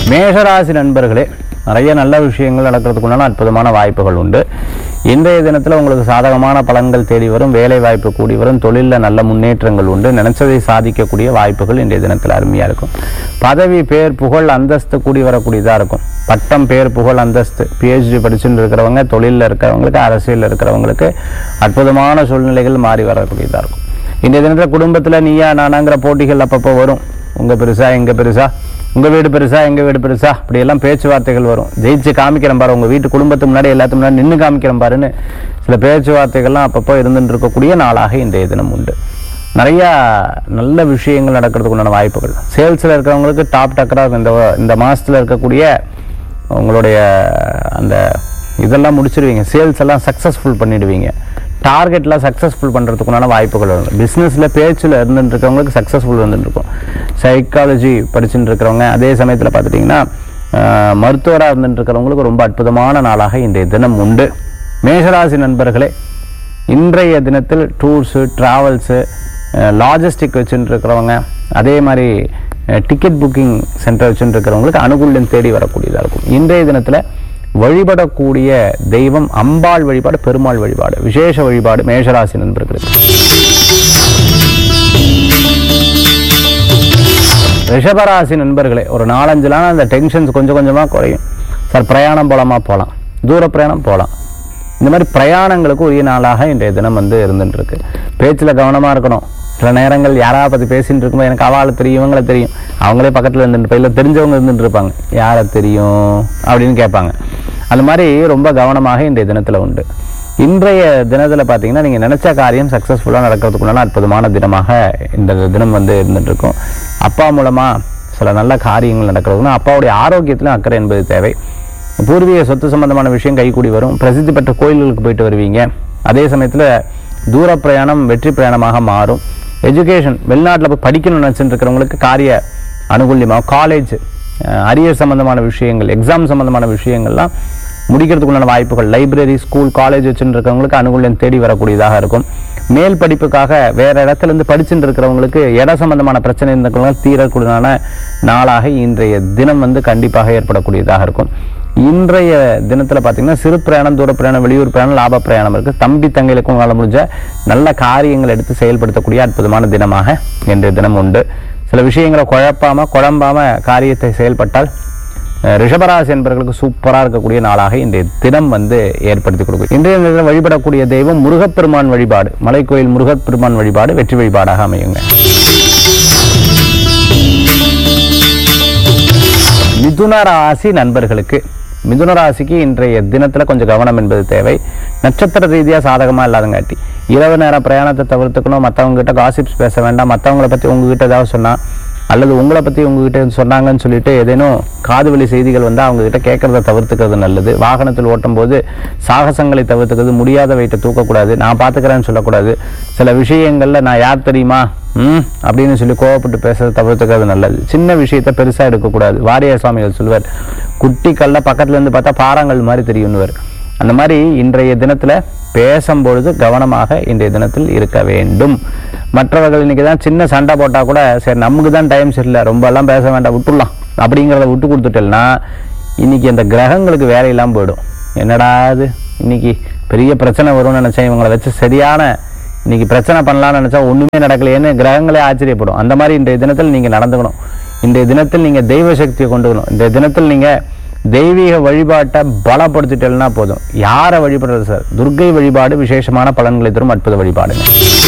மேஷராசி நண்பர்களே நிறைய நல்ல விஷயங்கள் நடக்கிறதுக்குண்டான அற்புதமான வாய்ப்புகள் உண்டு இன்றைய தினத்தில் உங்களுக்கு சாதகமான பலன்கள் தேடி வரும் வேலை வாய்ப்பு கூடி வரும் தொழிலில் நல்ல முன்னேற்றங்கள் உண்டு நினைச்சதை சாதிக்கக்கூடிய வாய்ப்புகள் இன்றைய தினத்தில் அருமையாக இருக்கும் பதவி பேர் புகழ் அந்தஸ்து கூடி வரக்கூடியதாக இருக்கும் பட்டம் பேர் புகழ் அந்தஸ்து பிஹெச்டி படிச்சுட்டு இருக்கிறவங்க தொழிலில் இருக்கிறவங்களுக்கு அரசியலில் இருக்கிறவங்களுக்கு அற்புதமான சூழ்நிலைகள் மாறி வரக்கூடியதாக இருக்கும் இன்றைய தினத்தில் குடும்பத்தில் நீயா நானாங்கிற போட்டிகள் அப்பப்போ வரும் உங்க பெருசா எங்க பெருசா உங்க வீடு பெருசா எங்க வீடு பெருசா இப்படி எல்லாம் பேச்சுவார்த்தைகள் வரும் ஜெயிச்சு காமிக்கிறேன் பாரு உங்க வீட்டு குடும்பத்துக்கு முன்னாடி எல்லாத்துக்கு முன்னாடி நின்று காமிக்கிறேன் பாருன்னு சில பேச்சுவார்த்தைகள்லாம் அப்பப்போ இருந்துட்டு இருக்கக்கூடிய நாளாக இன்றைய தினம் உண்டு நிறைய நல்ல விஷயங்கள் நடக்கிறதுக்கு உண்டான வாய்ப்புகள் சேல்ஸில் இருக்கிறவங்களுக்கு டாப் டக்கராக இந்த இந்த மாசத்துல இருக்கக்கூடிய உங்களுடைய அந்த இதெல்லாம் முடிச்சிருவீங்க சேல்ஸ் எல்லாம் சக்ஸஸ்ஃபுல் பண்ணிடுவீங்க டார்கெட்லாம் சக்ஸஸ்ஃபுல் பண்ணுறதுக்குண்டான வாய்ப்புகள் வரும் பிஸ்னஸில் பேச்சில் இருந்துட்டு இருக்கவங்களுக்கு சக்ஸஸ்ஃபுல் வந்துட்டு இருக்கும் சைக்காலஜி படிச்சுட்டு இருக்கிறவங்க அதே சமயத்தில் பார்த்துட்டிங்கன்னா மருத்துவராக இருந்துட்டு இருக்கிறவங்களுக்கு ரொம்ப அற்புதமான நாளாக இன்றைய தினம் உண்டு மேஷராசி நண்பர்களே இன்றைய தினத்தில் டூர்ஸு ட்ராவல்ஸு லாஜிஸ்டிக் வச்சுட்டு இருக்கிறவங்க அதே மாதிரி டிக்கெட் புக்கிங் சென்டர் வச்சுட்டு இருக்கிறவங்களுக்கு அனுகூலம் தேடி வரக்கூடியதாக இருக்கும் இன்றைய தினத்தில் வழிபடக்கூடிய தெய்வம் அம்பாள் வழிபாடு பெருமாள் வழிபாடு விசேஷ வழிபாடு மேஷராசி நண்பர்களுக்கு ரிஷபராசி நண்பர்களே ஒரு நாலஞ்சு நாள் அந்த டென்ஷன்ஸ் கொஞ்சம் கொஞ்சமாக குறையும் சார் பிரயாணம் போலாமா போகலாம் தூர பிரயாணம் போகலாம் இந்த மாதிரி பிரயாணங்களுக்கு உரிய நாளாக இன்றைய தினம் வந்து இருந்துட்டு இருக்கு பேச்சில் கவனமாக இருக்கணும் சில நேரங்கள் யாரா பற்றி பேசிட்டு இருக்கும்போது எனக்கு அவளை தெரியும் இவங்களை தெரியும் அவங்களே பக்கத்தில் இருந்துட்டு இல்லை தெரிஞ்சவங்க இருந்துட்டு இருப்பாங்க யாரை தெரியும் அப்படின்னு கேட்பாங்க அந்த மாதிரி ரொம்ப கவனமாக இன்றைய தினத்தில் உண்டு இன்றைய தினத்தில் பார்த்தீங்கன்னா நீங்கள் நினச்ச காரியம் சக்ஸஸ்ஃபுல்லாக நடக்கிறதுக்குள்ள அற்புதமான தினமாக இந்த தினம் வந்து இருந்துட்டு இருக்கும் அப்பா மூலமாக சில நல்ல காரியங்கள் நடக்கிறதுனா அப்பாவுடைய ஆரோக்கியத்திலும் அக்கறை என்பது தேவை பூர்வீக சொத்து சம்பந்தமான விஷயம் கைகூடி வரும் பிரசித்தி பெற்ற கோயில்களுக்கு போயிட்டு வருவீங்க அதே சமயத்தில் தூர பிரயாணம் வெற்றி பிரயாணமாக மாறும் எஜுகேஷன் வெளிநாட்டில் போய் படிக்கணும்னு நினச்சிட்டு இருக்கிறவங்களுக்கு காரிய அனுகூல்யமாக காலேஜ் அரியர் சம்பந்தமான விஷயங்கள் எக்ஸாம் சம்பந்தமான விஷயங்கள்லாம் முடிக்கிறதுக்குண்டான வாய்ப்புகள் லைப்ரரி ஸ்கூல் காலேஜ் வச்சுட்டு இருக்கவங்களுக்கு அனுகூல்யம் தேடி வரக்கூடியதாக இருக்கும் மேல் படிப்புக்காக வேற இடத்துல இருந்து படிச்சுட்டு இருக்கிறவங்களுக்கு இட சம்பந்தமான பிரச்சனை இருந்தவங்க தீரக்கூடியதான நாளாக இன்றைய தினம் வந்து கண்டிப்பாக ஏற்படக்கூடியதாக இருக்கும் இன்றைய தினத்தில் பார்த்தீங்கன்னா சிறு பிரயாணம் தூர பிரயாணம் வெளியூர் பிரயாணம் லாப பிரயாணம் இருக்கு தம்பி தங்கைகளுக்கும் உங்களால் முடிஞ்ச நல்ல காரியங்கள் எடுத்து செயல்படுத்தக்கூடிய அற்புதமான தினமாக இன்றைய தினம் உண்டு சில விஷயங்களை குழப்பாம குழம்பாம காரியத்தை செயல்பட்டால் அஹ், ரிஷபராசி என்பவர்களுக்கு சூப்பராக இருக்கக்கூடிய நாளாக இன்றைய தினம் வந்து ஏற்படுத்தி கொடுக்கும் இன்றைய தினத்தில் வழிபடக்கூடிய தெய்வம் முருகப்பெருமான் வழிபாடு மலைக்கோயில் முருகப்பெருமான் வழிபாடு வெற்றி வழிபாடாக அமையுங்க மிதுன ராசி நண்பர்களுக்கு மிதுன ராசிக்கு இன்றைய தினத்துல கொஞ்சம் கவனம் என்பது தேவை நட்சத்திர ரீதியா சாதகமா இல்லாதங்காட்டி இரவு நேர பிரயாணத்தை தவிர்த்துக்கணும் மற்றவங்க கிட்ட காசிப்ஸ் பேச வேண்டாம் மற்றவங்கள பத்தி உங்ககிட்ட ஏதாவது சொன்னா அல்லது உங்களை பத்தி உங்ககிட்ட சொன்னாங்கன்னு சொல்லிட்டு ஏதேனும் காது வழி செய்திகள் வந்து அவங்க கிட்ட கேட்கறத தவிர்த்துக்கிறது நல்லது வாகனத்தில் ஓட்டும் போது சாகசங்களை தவிர்த்துக்கிறது முடியாத வெயிட்டை தூக்கக்கூடாது நான் பார்த்துக்கிறேன்னு சொல்லக்கூடாது சில விஷயங்கள்ல நான் யார் தெரியுமா ம் அப்படின்னு சொல்லி கோவப்பட்டு பேசுறதை தவிர்த்துக்கிறது நல்லது சின்ன விஷயத்தை பெருசா எடுக்கக்கூடாது வாரியார் சுவாமிகள் சொல்லுவார் குட்டி கல்ல பக்கத்துல இருந்து பார்த்தா பாறாங்கல் மாதிரி தெரியும்னுவார் அந்த மாதிரி இன்றைய தினத்துல பேசும்பொழுது கவனமாக இன்றைய தினத்தில் இருக்க வேண்டும் மற்றவர்கள் இன்னைக்கு தான் சின்ன சண்டை போட்டா கூட சரி நமக்கு தான் டைம் சரியில்லை ரொம்ப எல்லாம் பேச வேண்டாம் விட்டுடலாம் அப்படிங்கிறத விட்டு கொடுத்துட்டேன்னா இன்னைக்கு அந்த கிரகங்களுக்கு வேலை இல்லாமல் போயிடும் என்னடா இது இன்னைக்கு பெரிய பிரச்சனை வரும்னு நினைச்சேன் இவங்களை வச்சு சரியான இன்னைக்கு பிரச்சனை பண்ணலாம்னு நினைச்சா ஒண்ணுமே நடக்கலையேன்னு கிரகங்களே ஆச்சரியப்படும் அந்த மாதிரி இன்றைய தினத்தில் நீங்க நடந்துக்கணும் இன்றைய தினத்தில் நீங்க தெய்வ சக்தியை கொண்டு வரணும் இன்றைய தினத்தில் நீங்க தெய்வீக வழிபாட்டை பலப்படுத்திட்டேன்னா போதும் யாரை வழிபடுறது சார் துர்க்கை வழிபாடு விசேஷமான பலன்களை தரும் அற்புத வழிபாடுங்க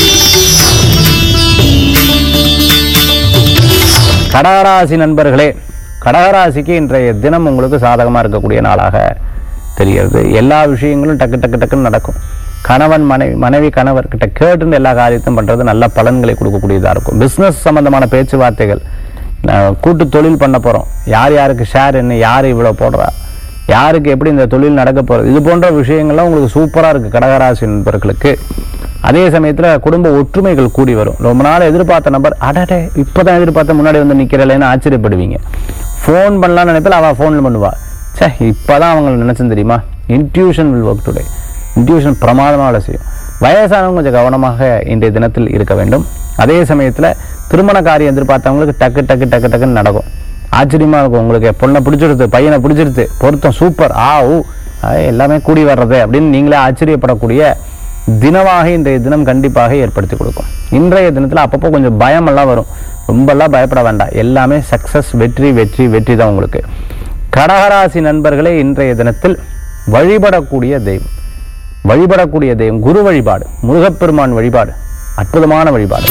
கடகராசி நண்பர்களே கடகராசிக்கு இன்றைய தினம் உங்களுக்கு சாதகமாக இருக்கக்கூடிய நாளாக தெரிகிறது எல்லா விஷயங்களும் டக்கு டக்கு டக்குன்னு நடக்கும் கணவன் மனைவி மனைவி கணவர்கிட்ட கேட்டுன்னு எல்லா காரியத்தையும் பண்றது நல்ல பலன்களை கொடுக்கக்கூடியதாக இருக்கும் பிஸ்னஸ் சம்பந்தமான பேச்சுவார்த்தைகள் நான் கூட்டு தொழில் பண்ண போறோம் யார் யாருக்கு ஷேர் என்ன யார் இவ்வளோ போடுறா யாருக்கு எப்படி இந்த தொழில் நடக்க போகிறது இது போன்ற விஷயங்கள்லாம் உங்களுக்கு சூப்பராக இருக்குது கடகராசி நண்பர்களுக்கு அதே சமயத்தில் குடும்ப ஒற்றுமைகள் கூடி வரும் ரொம்ப நாள் எதிர்பார்த்த நபர் அடடே இப்போ தான் எதிர்பார்த்த முன்னாடி வந்து நிற்கிறலேன்னு ஆச்சரியப்படுவீங்க ஃபோன் பண்ணலாம்னு நினைப்பில் அவள் ஃபோனில் பண்ணுவா சே இப்போ தான் அவங்க நினச்சேன் தெரியுமா intuition will work today intuition பிரமாதமாக வேலை செய்யும் வயசானவங்க கொஞ்சம் கவனமாக இன்றைய தினத்தில் இருக்க வேண்டும் அதே சமயத்தில் திருமண காரியம் எதிர்பார்த்தவங்களுக்கு டக்கு டக்கு டக்கு டக்குன்னு நடக்கும் ஆச்சரியமா இருக்கும் உங்களுக்கு பொண்ணை பிடிச்சிருது பையனை பிடிச்சிருது பொருத்தம் சூப்பர் ஆ ஊ ஆ, எல்லாமே கூடி வர்றது அப்படின்னு நீங்களே ஆச்சரியப்படக்கூடிய தினமாக இன்றைய தினம் கண்டிப்பாக ஏற்படுத்தி கொடுக்கும் இன்றைய தினத்தில் அப்பப்போ கொஞ்சம் பயமெல்லாம் வரும் ரொம்பலாம் பயப்பட வேண்டாம் எல்லாமே சக்சஸ் வெற்றி வெற்றி வெற்றி தான் உங்களுக்கு கடகராசி நண்பர்களே இன்றைய தினத்தில் வழிபடக்கூடிய தெய்வம் வழிபடக்கூடிய தெய்வம் குரு வழிபாடு முருகப்பெருமான் வழிபாடு அற்புதமான வழிபாடு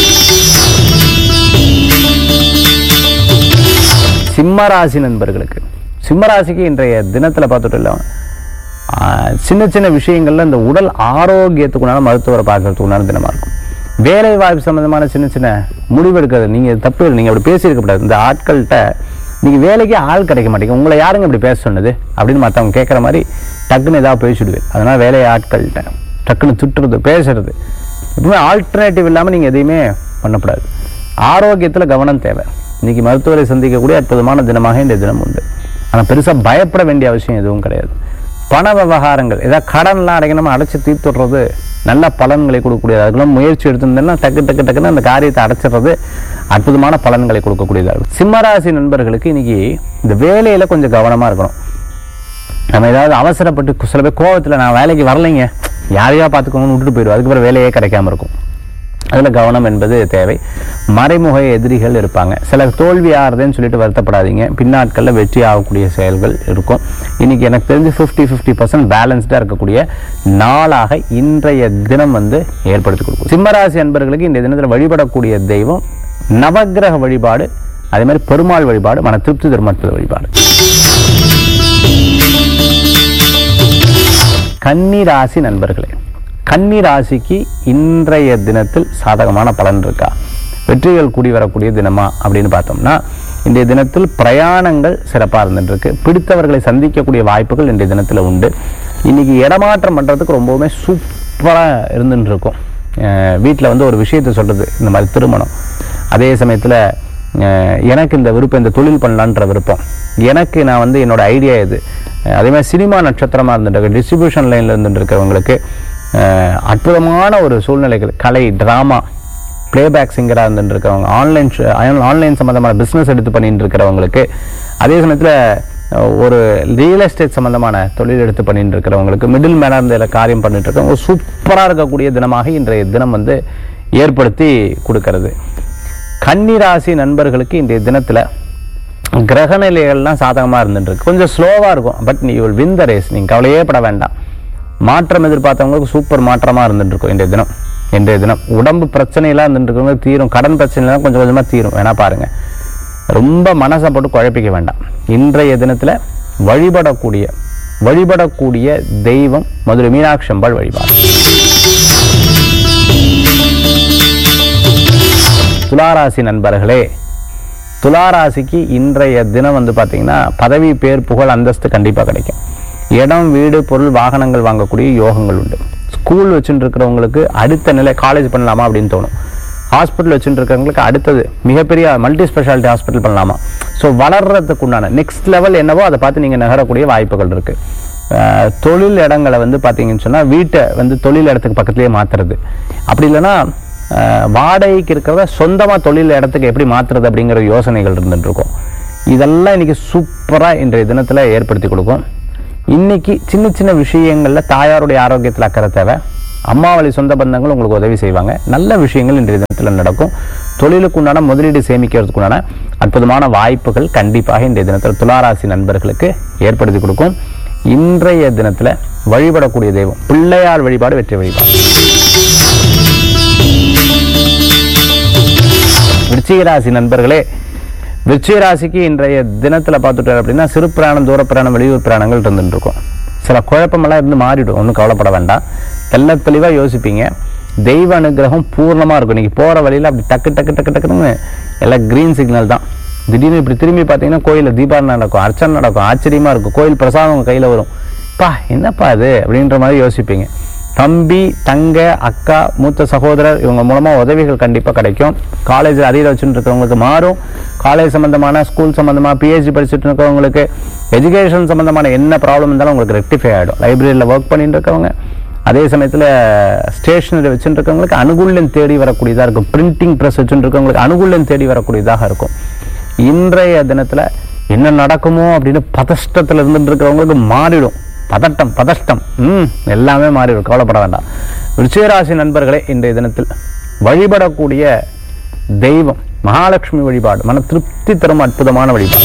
சிம்மராசி நண்பர்களுக்கு சிம்மராசிக்கு இன்றைய தினத்தில் பார்த்துட்டு இல்லை சின்ன சின்ன விஷயங்கள்ல இந்த உடல் ஆரோக்கியத்துக்குண்டான மருத்துவரை பார்க்கறதுக்குண்டான தினமா இருக்கும் வேலை வாய்ப்பு சம்பந்தமான சின்ன சின்ன முடிவு எடுக்கிறது நீங்க தப்பு இல்லை. நீங்க அப்படி பேசியிருக்க கூடாது இந்த ஆட்கள்கிட்ட நீங்க வேலைக்கு ஆள் கிடைக்க மாட்டீங்க உங்களை யாருங்க இப்படி பேச சொன்னது அப்படின்னு மற்றவங்க கேட்குற மாதிரி டக்குன்னு ஏதாவது பேசிடுவேன் அதனால வேலை ஆட்கள்கிட்ட டக்குன்னு சுட்டுறது பேசுறது எப்பவுமே ஆல்டர்னேட்டிவ் இல்லாமல் நீங்கள் எதையுமே பண்ணக்கூடாது ஆரோக்கியத்தில் கவனம் தேவை இன்னைக்கு மருத்துவரை சந்திக்கக்கூடிய அற்புதமான தினமாக இந்த தினம் உண்டு ஆனால் பெருசாக பயப்பட வேண்டிய அவசியம் எதுவும் கிடையாது பண விவகாரங்கள் ஏதாவது கடன்லாம் அடைக்கணுமா அடைச்சி தீர்த்துடுறது நல்ல பலன்களை கொடுக்கக்கூடியது அதுக்கெல்லாம் முயற்சி எடுத்திருந்தேன்னா டக்கு டக்கு டக்குன்னு அந்த காரியத்தை அடைச்சிடுறது அற்புதமான பலன்களை கொடுக்கக்கூடியதாக இருக்கும் சிம்மராசி நண்பர்களுக்கு இன்னைக்கு இந்த வேலையில் கொஞ்சம் கவனமாக இருக்கணும் நம்ம ஏதாவது அவசரப்பட்டு சில பேர் கோவத்தில் நான் வேலைக்கு வரலைங்க யாரையா பார்த்துக்கோங்கன்னு விட்டுட்டு போயிடுவோம் அதுக்கப்புறம் வேலையே கிடைக்காம இருக்கும் அதில் கவனம் என்பது தேவை மறைமுக எதிரிகள் இருப்பாங்க சில தோல்வி ஆறுதுன்னு சொல்லிட்டு வருத்தப்படாதீங்க பின்னாட்களில் வெற்றி ஆகக்கூடிய செயல்கள் இருக்கும் இன்னைக்கு எனக்கு தெரிஞ்சு ஃபிஃப்டி ஃபிஃப்டி பர்சன்ட் பேலன்ஸ்டாக இருக்கக்கூடிய நாளாக இன்றைய தினம் வந்து ஏற்படுத்தி கொடுக்கும் சிம்மராசி அன்பர்களுக்கு இந்த தினத்தில் வழிபடக்கூடிய தெய்வம் நவக்கிரக வழிபாடு அதே மாதிரி பெருமாள் வழிபாடு மன திருப்தி தரும் அற்புத வழிபாடு கன்னி ராசி நண்பர்களே கன்னி ராசிக்கு இன்றைய தினத்தில் சாதகமான பலன் இருக்கா வெற்றிகள் கூடி வரக்கூடிய தினமா அப்படின்னு பார்த்தோம்னா இன்றைய தினத்தில் பிரயாணங்கள் சிறப்பாக இருந்துருக்கு பிடித்தவர்களை சந்திக்கக்கூடிய வாய்ப்புகள் இன்றைய தினத்தில் உண்டு இன்னைக்கு இடமாற்றம் பண்ணுறதுக்கு ரொம்பவுமே சூப்பராக இருந்துட்டு இருக்கும் வீட்டில் வந்து ஒரு விஷயத்தை சொல்கிறது இந்த மாதிரி திருமணம் அதே சமயத்தில் அஹ் எனக்கு இந்த விருப்பம் இந்த தொழில் பண்ணலான்ற விருப்பம் எனக்கு நான் வந்து என்னோட ஐடியா இது அஹ் அதே மாதிரி சினிமா நட்சத்திரமாக இருந்துட்டு டிஸ்ட்ரிபியூஷன் லைனில் இருந்துட்டு இருக்கிறவங்களுக்கு அஹ் அற்புதமான ஒரு சூழ்நிலைகள் கலை ட்ராமா பிளேபேக் சிங்கராக இருந்துட்டு இருக்கிறவங்க ஆன்லைன் ஆன்லைன் சம்மந்தமான பிஸ்னஸ் எடுத்து பண்ணிட்டு இருக்கிறவங்களுக்கு அதே சமயத்தில் ஒரு ரியல் எஸ்டேட் சம்மந்தமான தொழில் எடுத்து பண்ணிட்டு இருக்கிறவங்களுக்கு மிடில் மேனாக இருந்த இதுல காரியம் பண்ணிட்டு இருக்கவங்க சூப்பராக இருக்கக்கூடிய தினமாக இன்றைய தினம் வந்து ஏற்படுத்தி கொடுக்கறது கன்னிராசி நண்பர்களுக்கு இன்றைய தினத்தில் கிரக நிலைகள்லாம் சாதகமாக இருந்துட்டு இருக்கு கொஞ்சம் ஸ்லோவாக இருக்கும் பட் நீ வில் வின் த ரேஸ் நீங்கள் கவலையே பட வேண்டாம் மாற்றம் எதிர்பார்த்தவங்களுக்கு சூப்பர் மாற்றமாக இருந்துட்டு இருக்கும் இன்றைய தினம் இன்றைய தினம் உடம்பு பிரச்சனையெல்லாம் இருந்துட்டு இருக்கவங்க தீரும் கடன் பிரச்சனைலாம் கொஞ்சம் கொஞ்சமாக தீரும் வேணா பாருங்க ரொம்ப மனசை போட்டு குழப்பிக்க வேண்டாம் இன்றைய தினத்தில் வழிபடக்கூடிய வழிபடக்கூடிய தெய்வம் மதுரை மீனாட்சி அம்பாள் வழிபாடு துளாராசி நண்பர்களே துளாராசிக்கு இன்றைய தினம் வந்து பார்த்தீங்கன்னா பதவி பேர் புகழ் அந்தஸ்து கண்டிப்பாக கிடைக்கும் இடம் வீடு பொருள் வாகனங்கள் வாங்கக்கூடிய யோகங்கள் உண்டு ஸ்கூல் வச்சுட்டு இருக்கிறவங்களுக்கு அடுத்த நிலை காலேஜ் பண்ணலாமா அப்படின்னு தோணும் ஹாஸ்பிட்டல் வச்சுட்டு இருக்கிறவங்களுக்கு அடுத்தது மிகப்பெரிய மல்டி ஸ்பெஷாலிட்டி ஹாஸ்பிட்டல் பண்ணலாமா ஸோ வளர்றதுக்கு உண்டான நெக்ஸ்ட் லெவல் என்னவோ அதை பார்த்து நீங்கள் நகரக்கூடிய வாய்ப்புகள் இருக்கு அஹ் தொழில் இடங்களை வந்து பார்த்தீங்கன்னு சொன்னால் வீட்டை வந்து தொழில் இடத்துக்கு பக்கத்துலேயே மாற்றுறது அப்படி இல்லைன்னா அஹ் வாடகைக்கு இருக்கிறத சொந்தமாக தொழில் இடத்துக்கு எப்படி மாற்றுறது அப்படிங்கிற யோசனைகள் இருந்துட்டு இருக்கும் இதெல்லாம் இன்னைக்கு சூப்பராக இன்றைய தினத்தில் ஏற்படுத்தி கொடுக்கும் இன்னைக்கு சின்ன சின்ன விஷயங்கள்ல தாயாருடைய ஆரோக்கியத்தில் அக்கறை தேவை அம்மாவளி சொந்த பந்தங்கள் உங்களுக்கு உதவி செய்வாங்க நல்ல விஷயங்கள் இன்றைய தினத்தில் நடக்கும் தொழிலுக்கு உண்டான முதலீடு சேமிக்கிறதுக்கு உண்டான அற்புதமான வாய்ப்புகள் கண்டிப்பாக இன்றைய தினத்தில் துளாராசி நண்பர்களுக்கு ஏற்படுத்தி கொடுக்கும் இன்றைய தினத்தில் வழிபடக்கூடிய தெய்வம் பிள்ளையார் வழிபாடு வெற்றி வழிபாடு விருச்சிக ராசி நண்பர்களே விருச்சிக ராசிக்கு இன்றைய தினத்தில் பார்த்துட்டார் அப்படின்னா சிறு பிராணம் தூர பிராணம் வெளியூர் பிராணங்கள் இருந்துட்டு இருக்கும் சில குழப்பமெல்லாம் இருந்து மாறிடும் ஒன்றும் கவலைப்பட வேண்டாம் தெள்ள தெளிவாக யோசிப்பீங்க தெய்வ அனுகிரகம் பூர்ணமாக இருக்கும் இன்னைக்கு போகிற வழியில் அப்படி டக்கு டக்கு டக்கு டக்குன்னு எல்லாம் க்ரீன் சிக்னல் தான் திடீர்னு இப்படி திரும்பி பார்த்தீங்கன்னா கோயிலில் தீபாவளி நடக்கும் அர்ச்சனை நடக்கும் ஆச்சரியமாக இருக்கும் கோயில் பிரசாதம் உங்கள் கையில் வரும் பா என்னப்பா இது அப்படின்ற மாதிரி யோசிப்பீங்க தம்பி தங்க அக்கா மூத்த சகோதரர் இவங்க மூலமாக உதவிகள் கண்டிப்பாக கிடைக்கும் காலேஜில் அரியர் வச்சுட்டு இருக்கிறவங்களுக்கு மாறும் காலேஜ் சம்மந்தமான ஸ்கூல் சம்மந்தமாக பிஹெச்டி படிச்சுட்டு இருக்கிறவங்களுக்கு எஜுகேஷன் சம்மந்தமான என்ன ப்ராப்ளம் இருந்தாலும் உங்களுக்கு ரெக்டிஃபை ஆகிடும் லைப்ரரியில் ஒர்க் பண்ணிட்டு இருக்கவங்க அதே சமயத்தில் ஸ்டேஷனரி வச்சுட்டு இருக்கவங்களுக்கு அனுகூல்யம் தேடி வரக்கூடியதாக இருக்கும் பிரிண்டிங் ப்ரெஸ் வச்சுட்டு இருக்கவங்களுக்கு அனுகூல்யம் தேடி வரக்கூடியதாக இருக்கும் இன்றைய தினத்துல என்ன நடக்குமோ அப்படின்னு பதஷ்டத்துல இருந்துட்டு இருக்கிறவங்களுக்கு மாறிடும் பதட்டம் பதஷ்டம் ம் எல்லாமே மாறிடும் கவலைப்பட வேண்டாம் விருச்சிகராசி நண்பர்களே இன்றைய தினத்தில் வழிபடக்கூடிய தெய்வம் மகாலட்சுமி வழிபாடு மன திருப்தி தரும் அற்புதமான வழிபாடு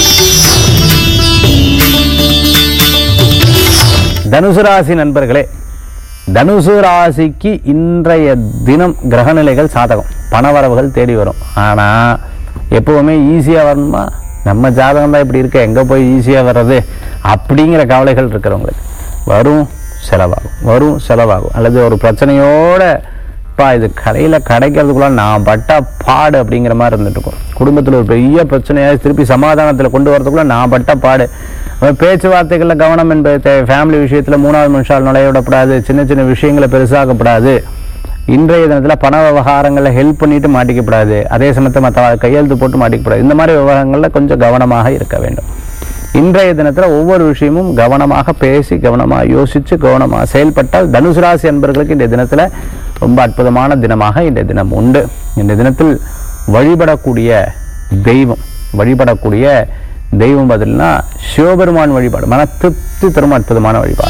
தனுசு ராசி நண்பர்களே தனுசு ராசிக்கு இன்றைய தினம் கிரகநிலைகள் சாதகம் பணவரவுகள் தேடி வரும் ஆனா எப்பவுமே ஈஸியா வரணுமா நம்ம ஜாதகம் தான் இப்படி இருக்க எங்க போய் ஈஸியா வர்றது அப்படிங்கிற கவலைகள் இருக்கிறவங்களுக்கு வரும் செலவாகும் வரும் செலவாகும் அல்லது ஒரு பிரச்சனையோட பா இது கடையில் கிடைக்கிறதுக்குள்ள நான் பட்ட பாடு அப்படிங்கிற மாதிரி இருந்துட்டு இருக்கும் குடும்பத்தில் ஒரு பெரிய பிரச்சனையாக திருப்பி சமாதானத்தில் கொண்டு வரதுக்குள்ள நான் பட்ட பாடு அஹ் பேச்சுவார்த்தைகளில் கவனம் என்பது தேவை ஃபேமிலி விஷயத்தில் மூணாவது மனுஷால் நுழைய விடக்கூடாது சின்ன சின்ன விஷயங்களை பெருசாக்கப்படாது இன்றைய தினத்தில் பண விவகாரங்களில் ஹெல்ப் பண்ணிட்டு மாட்டிக்கப்படாது அதே சமயத்தில் மற்ற கையெழுத்து போட்டு மாட்டிக்கப்படாது இந்த மாதிரி விவகாரங்களில் கொஞ்சம் கவனமாக இருக்க வேண்டும் இன்றைய தினத்தில் ஒவ்வொரு விஷயமும் கவனமாக பேசி கவனமாக யோசித்து கவனமாக செயல்பட்டால் தனுசு ராசி அன்பர்களுக்கு இந்த தினத்தில் ரொம்ப அற்புதமான தினமாக இந்த தினம் உண்டு இந்த தினத்தில் வழிபடக்கூடிய தெய்வம் வழிபடக்கூடிய தெய்வம் பதில்னா சிவபெருமான் வழிபாடு மன திருப்தி தரும் அற்புதமான வழிபாடு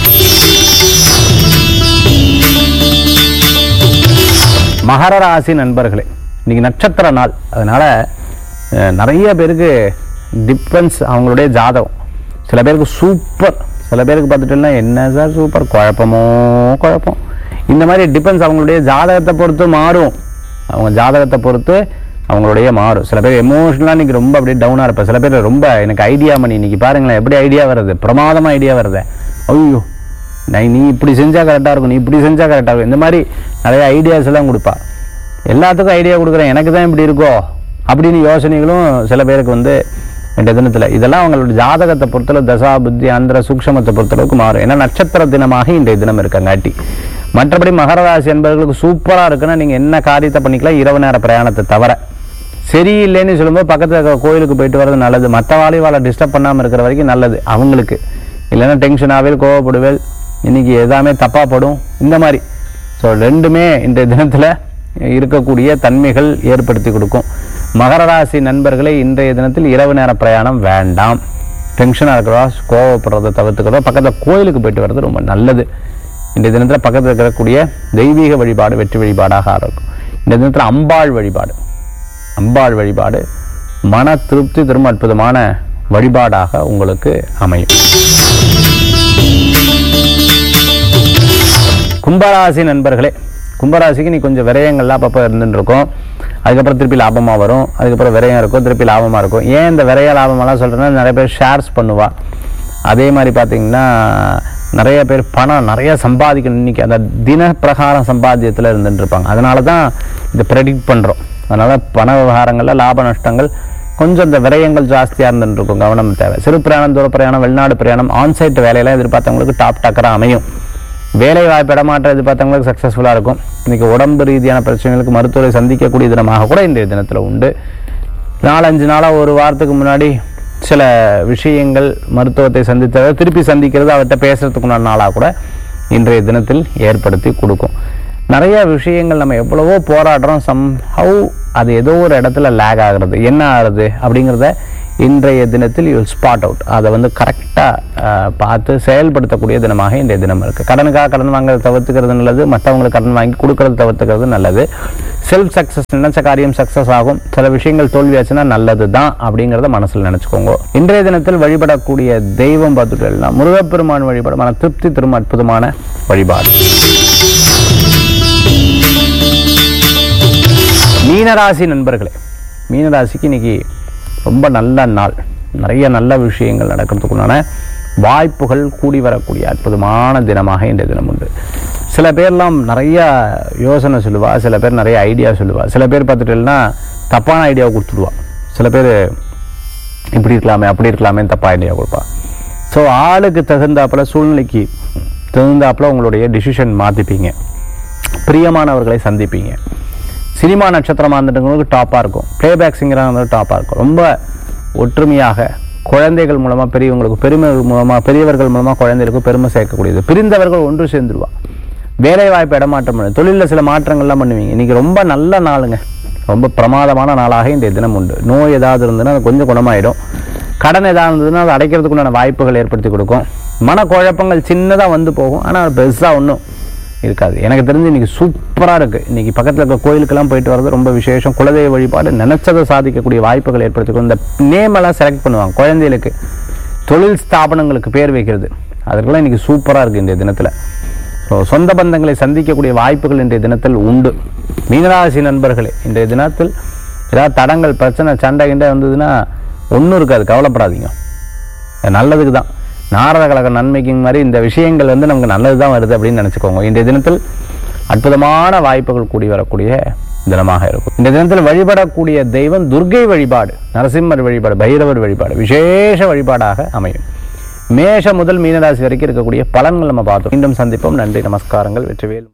மகர ராசி நண்பர்களே இன்னைக்கு நட்சத்திர நாள் அதனால அஹ், நிறைய பேருக்கு டிஃபரன்ஸ் அவங்களுடைய ஜாதகம் சில பேருக்கு சூப்பர் சில பேருக்கு பார்த்துட்டோம்னா என்ன சார் சூப்பர் குழப்பமோ குழப்பம் இந்த மாதிரி டிஃபரன்ஸ் அவங்களுடைய ஜாதகத்தை பொறுத்து மாறும் அவங்க ஜாதகத்தை பொறுத்து அவங்களுடைய மாறும் சில பேர் எமோஷனலாக இன்னைக்கு ரொம்ப அப்படியே டவுனாக இருப்பேன் சில பேர் ரொம்ப எனக்கு ஐடியா பண்ணி இன்னைக்கு பாருங்களேன் எப்படி ஐடியா வருது பிரமாதமாக ஐடியா வருது ஐயோ நான் நீ இப்படி செஞ்சா கரெக்டாக இருக்கும் நீ இப்படி செஞ்சா கரெக்டாக இருக்கும் இந்த மாதிரி நிறைய ஐடியாஸ் எல்லாம் கொடுப்பா எல்லாத்துக்கும் ஐடியா கொடுக்குறேன் எனக்கு தான் இப்படி இருக்கோ அப்படின்னு யோசனைகளும் சில பேருக்கு வந்து இந்த தினத்தில் இதெல்லாம் அவங்களோட ஜாதகத்தை பொறுத்தளவு தசா புத்தி அந்தர சூக்ஷமத்தை பொறுத்தளவுக்கு மாறும் ஏன்னா நட்சத்திர தினமாக இன்றைய தினம் இருக்கங்காட்டி மற்றபடி மகர ராசி என்பவர்களுக்கு சூப்பராக இருக்குன்னா நீங்கள் என்ன காரியத்தை பண்ணிக்கலாம் இரவு நேர பிரயாணத்தை தவிர சரியில்லைன்னு சொல்லும்போது பக்கத்தில் இருக்கிற கோயிலுக்கு போயிட்டு வர்றது நல்லது மற்ற வாழை டிஸ்டர்ப் பண்ணாமல் இருக்கிற வரைக்கும் நல்லது அவங்களுக்கு இல்லைன்னா டென்ஷன் ஆவேல் கோவப்படுவேல் இன்னைக்கு எல்லாமே தப்பா படும் இந்த மாதிரி ஸோ ரெண்டுமே இன்றைய தினத்தில் இருக்கக்கூடிய தன்மைகள் ஏற்படுத்தி கொடுக்கும் மகர ராசி நண்பர்களே இன்றைய தினத்தில் இரவு நேர பிரயாணம் வேண்டாம் டென்ஷனாக இருக்கிறதா கோவப்படுறதை தவிர்த்துக்கிறதோ பக்கத்தில் கோயிலுக்கு போயிட்டு வர்றது ரொம்ப நல்லது இன்றைய தினத்தில் பக்கத்தில் இருக்கக்கூடிய தெய்வீக வழிபாடு வெற்றி வழிபாடாக இருக்கும் இந்த தினத்தில் அம்பாள் வழிபாடு அம்பாள் வழிபாடு மன திருப்தி தரும் அற்புதமான வழிபாடாக உங்களுக்கு அமையும் கும்பராசி நண்பர்களே கும்பராசிக்கு நீ கொஞ்சம் விரயங்கள்லாம் அப்பப்போ இருந்துட்டு இருக்கும் அதுக்கப்புறம் திருப்பி லாபமாக வரும் அதுக்கப்புறம் விரயம் இருக்கும் திருப்பி லாபமாக இருக்கும் ஏன் இந்த விரய லாபமெல்லாம் சொல்கிறேன்னா நிறைய பேர் ஷேர்ஸ் பண்ணுவா அதே மாதிரி பார்த்தீங்கன்னா நிறைய பேர் பணம் நிறைய சம்பாதிக்கணும் இன்னைக்கு அந்த தின பிரகாரம் சம்பாத்தியத்தில் இருந்துட்டு இருப்பாங்க அதனால தான் இதை ப்ரெடிக்ட் பண்ணுறோம் அதனால பண விவகாரங்களில் லாப நஷ்டங்கள் கொஞ்சம் இந்த விரயங்கள் ஜாஸ்தியாக இருந்துட்டு இருக்கும் கவனம் தேவை சிறு பிரயாணம் தூர பிரயாணம் வெளிநாடு பிரயாணம் ஆன்சைட் வேலையெல்லாம் எதிர்பார்த்தவங்களுக்கு டாப் டக்கராக அமையும் வேலை வாய்ப்பு இடமாற்றம் எதிர்பார்த்தவங்களுக்கு சக்ஸஸ்ஃபுல்லாக இருக்கும் இன்னைக்கு உடம்பு ரீதியான பிரச்சனைகளுக்கு மருத்துவரை சந்திக்கக்கூடிய தினமாக கூட இன்றைய தினத்தில் உண்டு நாலஞ்சு நாளாக ஒரு வாரத்துக்கு முன்னாடி சில விஷயங்கள் மருத்துவத்தை சந்தித்த திருப்பி சந்திக்கிறது அவர்கிட்ட பேசுறதுக்குண்டான நாளாக கூட இன்றைய தினத்தில் ஏற்படுத்தி கொடுக்கும் நிறைய விஷயங்கள் நம்ம எவ்வளவோ போராடுறோம் சம் ஹவு அது ஏதோ ஒரு இடத்துல லேக் ஆகுறது என்ன ஆகுறது அப்படிங்கிறத இன்றைய தினத்தில் யூ ஸ்பாட் அவுட் அதை வந்து கரெக்டாக பார்த்து செயல்படுத்தக்கூடிய தினமாக இன்றைய தினம் இருக்குது கடனுக்காக கடன் வாங்குறத தவிர்த்துக்கிறது நல்லது மற்றவங்களுக்கு கடன் வாங்கி கொடுக்கறது தவிர்த்துக்கிறது நல்லது செல்ஃப் சக்ஸஸ் நினைச்ச காரியம் சக்ஸஸ் ஆகும் சில விஷயங்கள் தோல்வியாச்சுன்னா நல்லது தான் அப்படிங்கிறத மனசில் நினச்சிக்கோங்க இன்றைய தினத்தில் வழிபடக்கூடிய தெய்வம் பார்த்துட்டோம்னா முருகப்பெருமான் வழிபாடு மன திருப்தி தரும் அற்புதமான வழிபாடு மீனராசி நண்பர்களே மீனராசிக்கு இன்னைக்கு ரொம்ப நல்ல நாள் நிறைய நல்ல விஷயங்கள் நடக்கிறதுக்குண்டான வாய்ப்புகள் கூடி வரக்கூடிய அற்புதமான தினமாக இந்த தினம் உண்டு சில பேர்லாம் நிறைய யோசனை சொல்லுவா சில பேர் நிறைய ஐடியா சொல்லுவா சில பேர் பார்த்துட்டேன்னா தப்பான ஐடியா கொடுத்துடுவா சில பேர் இப்படி இருக்கலாமே அப்படி இருக்கலாமே தப்பா ஐடியா கொடுப்பா ஸோ ஆளுக்கு தகுந்தாப்புல சூழ்நிலைக்கு தகுந்தாப்புல உங்களுடைய டிசிஷன் மாற்றிப்பீங்க பிரியமானவர்களை சந்திப்பீங்க சினிமா நட்சத்திரமாக இருந்துட்டவங்களுக்கு டாப்பாக இருக்கும் பிளேபேக் சிங்கராக இருந்தாலும் டாப்பாக இருக்கும் ரொம்ப ஒற்றுமையாக குழந்தைகள் மூலமாக பெரியவங்களுக்கு பெருமைகள் மூலமாக பெரியவர்கள் மூலமாக குழந்தைகளுக்கு பெருமை சேர்க்கக்கூடியது பிரிந்தவர்கள் ஒன்று சேர்ந்துருவா வேலை வாய்ப்பு இடமாற்றம் பண்ணு தொழிலில் சில மாற்றங்கள்லாம் பண்ணுவீங்க இன்னைக்கு ரொம்ப நல்ல நாளுங்க ரொம்ப பிரமாதமான நாளாக இன்றைய தினம் உண்டு நோய் ஏதாவது இருந்ததுன்னா அது கொஞ்சம் குணமாயிடும் கடன் ஏதாவது இருந்ததுன்னா அதை அடைக்கிறதுக்குண்டான வாய்ப்புகள் ஏற்படுத்தி கொடுக்கும் மனக்குழப்பங்கள் சின்னதாக வந்து போகும் ஆனால் பெருசாக ஒன்றும் இருக்காது எனக்கு தெரிஞ்சு இன்னைக்கு சூப்பராக இருக்குது இன்னைக்கு பக்கத்தில் இருக்க கோயிலுக்கெல்லாம் போயிட்டு வர்றது ரொம்ப விசேஷம் குலதெய்வ வழிபாடு நினைச்சதை சாதிக்கக்கூடிய வாய்ப்புகள் ஏற்படுத்திக்கும் இந்த நேம் எல்லாம் செலக்ட் பண்ணுவாங்க குழந்தைகளுக்கு தொழில் ஸ்தாபனங்களுக்கு பேர் வைக்கிறது அதற்கெல்லாம் இன்னைக்கு சூப்பராக இருக்குது இந்த தினத்தில் ஸோ சொந்த பந்தங்களை சந்திக்கக்கூடிய வாய்ப்புகள் இன்றைய தினத்தில் உண்டு மீனராசி நண்பர்களே இன்றைய தினத்தில் ஏதாவது தடங்கள் பிரச்சனை சண்டை கிண்டை வந்ததுன்னா ஒன்றும் இருக்காது கவலைப்படாதீங்க அது நல்லதுக்கு தான் நாரத கழக நன்மைக்கும் மாதிரி இந்த விஷயங்கள் வந்து நமக்கு நல்லது தான் வருது அப்படின்னு நினச்சிக்கோங்க இன்றைய தினத்தில் அற்புதமான வாய்ப்புகள் கூடி வரக்கூடிய தினமாக இருக்கும் இந்த தினத்தில் வழிபடக்கூடிய தெய்வம் துர்க்கை வழிபாடு நரசிம்மர் வழிபாடு பைரவர் வழிபாடு விசேஷ வழிபாடாக அமையும் மேஷ முதல் மீனராசி வரைக்கும் இருக்கக்கூடிய பலன்கள் நம்ம பார்த்தோம் மீண்டும் சந்திப்போம் நன்றி நமஸ்காரங்கள் வெற்றிவேல்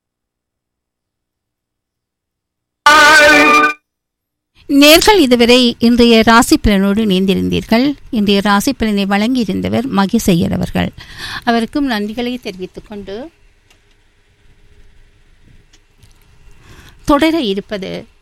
நேர்கள் இதுவரை இன்றைய ராசி பலனோடு இணைந்திருந்தீர்கள் இன்றைய ராசி பலனை வழங்கியிருந்தவர் மகேசையர் அவர்கள் அவருக்கும் நன்றிகளை தெரிவித்துக் கொண்டு தொடர இருப்பது